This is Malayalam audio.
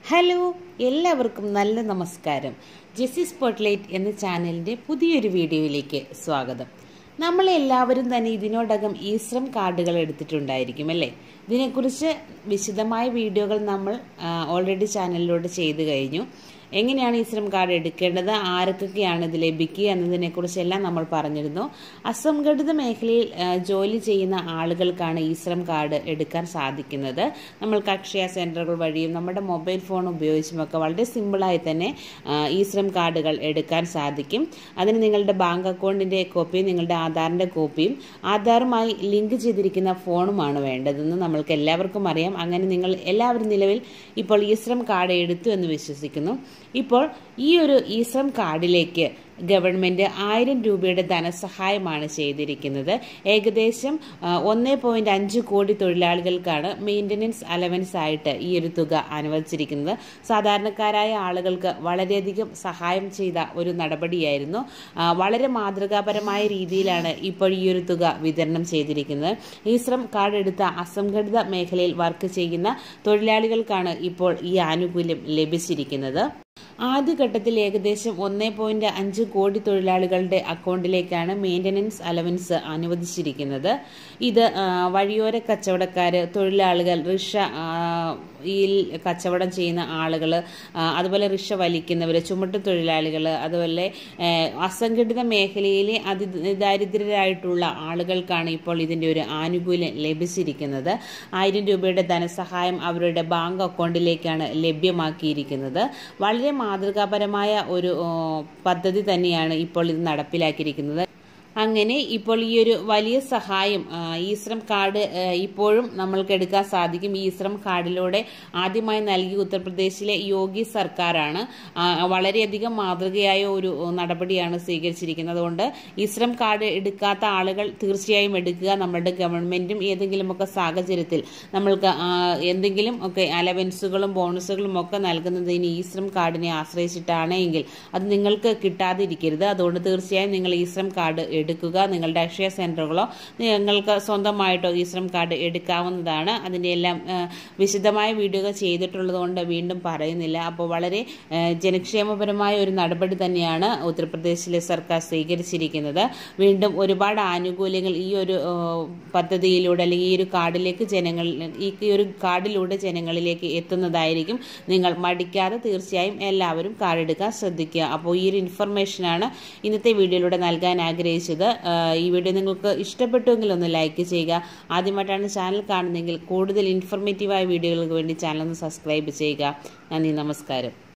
ഹലോ എല്ലാവർക്കും നല്ല നമസ്കാരം ജെസ്സി സ്പോട്ട്ലൈറ്റ് എന്ന ചാനലിൻ്റെ പുതിയൊരു വീഡിയോയിലേക്ക് സ്വാഗതം നമ്മളെല്ലാവരും തന്നെ ഇതിനോടകം ഈശ്രം കാർഡുകൾ എടുത്തിട്ടുണ്ടായിരിക്കും അല്ലേ ഇതിനെക്കുറിച്ച് വിശദമായ വീഡിയോകൾ നമ്മൾ ഓൾറെഡി ചാനലിലൂടെ ചെയ്തു കഴിഞ്ഞു എങ്ങനെയാണ് ഈശ്രം കാർഡ് എടുക്കേണ്ടത് ആർക്കൊക്കെയാണ് ഇത് ലഭിക്കുക എന്നതിനെക്കുറിച്ചെല്ലാം നമ്മൾ പറഞ്ഞിരുന്നു അസംഘടിത മേഖലയിൽ ആ, ജോലി ചെയ്യുന്ന ആളുകൾക്കാണ് ഈശ്രം കാർഡ് എടുക്കാൻ സാധിക്കുന്നത് നമ്മൾക്ക് അക്ഷയ സെൻറ്ററുകൾ വഴിയും നമ്മുടെ മൊബൈൽ ഫോൺ ഉപയോഗിച്ചുമൊക്കെ വളരെ സിമ്പിളായി തന്നെ ആ, ഈശ്രം കാർഡുകൾ എടുക്കാൻ സാധിക്കും അതിന് നിങ്ങളുടെ ബാങ്ക് അക്കൗണ്ടിൻ്റെ കോപ്പിയും നിങ്ങളുടെ ആധാറിൻ്റെ കോപ്പിയും ആധാറുമായി ലിങ്ക് ചെയ്തിരിക്കുന്ന ഫോണുമാണ് വേണ്ടതെന്ന് നമ്മൾക്ക് എല്ലാവർക്കും അറിയാം അങ്ങനെ നിങ്ങൾ എല്ലാവരും നിലവിൽ ഇപ്പോൾ ഈശ്രം കാർഡ് എടുത്തു എന്ന് വിശ്വസിക്കുന്നു ഇപ്പോൾ ഈ ഒരു ഈശ്രം കാർഡിലേക്ക് ഗവൺമെന്റ് ആയിരം രൂപയുടെ ധനസഹായമാണ് ചെയ്തിരിക്കുന്നത് ഏകദേശം ഒന്നേ പോയിന്റ് അഞ്ച് കോടി തൊഴിലാളികൾക്കാണ് മെയിൻ്റനൻസ് അലവൻസ് ആയിട്ട് ഈ ഒരു തുക അനുവദിച്ചിരിക്കുന്നത് സാധാരണക്കാരായ ആളുകൾക്ക് വളരെയധികം സഹായം ചെയ്ത ഒരു നടപടിയായിരുന്നു ആ, വളരെ മാതൃകാപരമായ രീതിയിലാണ് ഇപ്പോൾ ഈ ഒരു തുക വിതരണം ചെയ്തിരിക്കുന്നത് ഈ ശ്രം കാർഡ് എടുത്ത അസംഘടിത മേഖലയിൽ വർക്ക് ചെയ്യുന്ന തൊഴിലാളികൾക്കാണ് ഇപ്പോൾ ഈ ആനുകൂല്യം ലഭിച്ചിരിക്കുന്നത് ആദ്യഘട്ടത്തിൽ ഏകദേശം ഒന്നേ പോയിന്റ് അഞ്ച് കോടി തൊഴിലാളികളുടെ അക്കൗണ്ടിലേക്കാണ് മെയിൻ്റനൻസ് അലവൻസ് അനുവദിച്ചിരിക്കുന്നത് ഇത് ആ, വഴിയോര കച്ചവടക്കാര് തൊഴിലാളികൾ റിക്ഷ ആ, യിൽ കച്ചവടം ചെയ്യുന്ന ആളുകൾ അതുപോലെ റിക്ഷ വലിക്കുന്നവർ ചുമട്ട് തൊഴിലാളികൾ അതുപോലെ ആ, അസംഘടിത മേഖലയിലെ അതിദാരിദ്ര്യരായിട്ടുള്ള ആളുകൾക്കാണ് ഇപ്പോൾ ഇതിൻ്റെ ഒരു ആനുകൂല്യം ലഭിച്ചിരിക്കുന്നത് ആയിരം രൂപയുടെ ധനസഹായം അവരുടെ ബാങ്ക് അക്കൗണ്ടിലേക്കാണ് ലഭ്യമാക്കിയിരിക്കുന്നത് വളരെ മാതൃകാപരമായ ഒരു ഓ, പദ്ധതി തന്നെയാണ് ഇപ്പോൾ ഇത് നടപ്പിലാക്കിയിരിക്കുന്നത് അങ്ങനെ ഇപ്പോൾ ഈ ഒരു വലിയ സഹായം ആ, ഈശ്രം കാർഡ് ആ, ഇപ്പോഴും നമ്മൾക്ക് എടുക്കാൻ സാധിക്കും ഈശ്രം കാർഡിലൂടെ ആദ്യമായി നൽകി ഉത്തർപ്രദേശിലെ യോഗി സർക്കാരാണ് ആ, വളരെയധികം മാതൃകയായ ഒരു നടപടിയാണ് സ്വീകരിച്ചിരിക്കുന്നത് അതുകൊണ്ട് ഈശ്രം കാർഡ് എടുക്കാത്ത ആളുകൾ തീർച്ചയായും എടുക്കുക നമ്മുടെ ഗവൺമെന്റും ഏതെങ്കിലുമൊക്കെ സാഹചര്യത്തിൽ നമ്മൾക്ക് ആ, എന്തെങ്കിലും ഒക്കെ അലവൻസുകളും ബോണസുകളും ഒക്കെ നൽകുന്നതിന് ഈശ്രം കാർഡിനെ ആശ്രയിച്ചിട്ടാണ് എങ്കിൽ അത് നിങ്ങൾക്ക് കിട്ടാതിരിക്കരുത് അതുകൊണ്ട് തീർച്ചയായും നിങ്ങൾ ഈശ്രം കാർഡ് എടുക്കുക നിങ്ങളുടെ അക്ഷയ സെന്ററുകളോ നിങ്ങൾക്ക് സ്വന്തമായിട്ടോ ഈശ്രം കാർഡ് എടുക്കാവുന്നതാണ് അതിൻ്റെ എല്ലാം ആ, വിശദമായ വീഡിയോകൾ ചെയ്തിട്ടുള്ളത് കൊണ്ട് വീണ്ടും പറയുന്നില്ല അപ്പോൾ വളരെ ആ, ജനക്ഷേമപരമായ ഒരു നടപടി തന്നെയാണ് ഉത്തർപ്രദേശിലെ സർക്കാർ സ്വീകരിച്ചിരിക്കുന്നത് വീണ്ടും ഒരുപാട് ആനുകൂല്യങ്ങൾ ഈ ഒരു ആ, പദ്ധതിയിലൂടെ അല്ലെങ്കിൽ ഈ ഒരു കാർഡിലേക്ക് ജനങ്ങൾ ഈ ഒരു കാർഡിലൂടെ ജനങ്ങളിലേക്ക് എത്തുന്നതായിരിക്കും നിങ്ങൾ മടിക്കാതെ തീർച്ചയായും എല്ലാവരും കാർഡ് എടുക്കാൻ ശ്രദ്ധിക്കുക അപ്പോൾ ഈ ഒരു ഇൻഫർമേഷനാണ് ഇന്നത്തെ വീഡിയോയിലൂടെ നൽകാൻ ആഗ്രഹിച്ചത് ആ, ഈ വീഡിയോ നിങ്ങൾക്ക് ഇഷ്ടപ്പെട്ടുവെങ്കിൽ ഒന്ന് ലൈക്ക് ചെയ്യുക ആദ്യമായിട്ടാണ് ചാനൽ കാണുന്നതെങ്കിൽ കൂടുതൽ ഇൻഫർമേറ്റീവായ വീഡിയോകൾക്ക് വേണ്ടി ചാനൽ ഒന്ന് സബ്സ്ക്രൈബ് ചെയ്യുക നന്ദി നമസ്കാരം